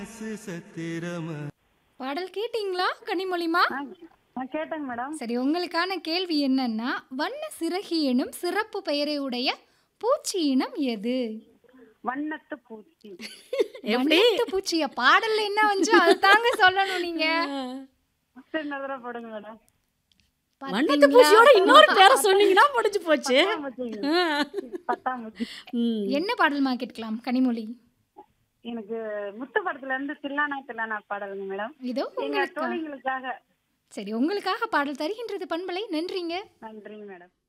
பாடல் கேட்டிங்களா கனிமொழிமா ஆ, ஆ, கேட்டேங்க மேடம் சரி உங்களுக்கான கேள்வி என்னன்னா வண்ண சிறகி எனும் சிறப்பு பெயரை உடைய பூச்சி இனம் எது வண்ணத்து பூச்சி எப்படி வண்ணத்து பூச்சிய பாடல்ல என்ன வந்து அது தாங்க சொல்லணும் நீங்க சரி நதுரா போடுங்க மேடம் வண்ணத்து பாத்தீங்களா? பூச்சியோட இன்னொரு பேரை சொன்னீங்கன்னா முடிஞ்சு போச்சு பத்தாம்பூச்சிங்க. ஆ. பத்தாம்பூச்சி ம். என்ன பாடல்மா கேட்கலாம் கனிமொழி எனக்கு முத்து படத்துல இருந்து தில்லானா தில்லானா பாடலுங்க மேடம் இதோ எங்க உங்களுக்கு தோழிங்களுக்காக சரி உங்களுக்காக பாடல் தருகின்றது பண்பலை நன்றிங்க நன்றிங்க மேடம்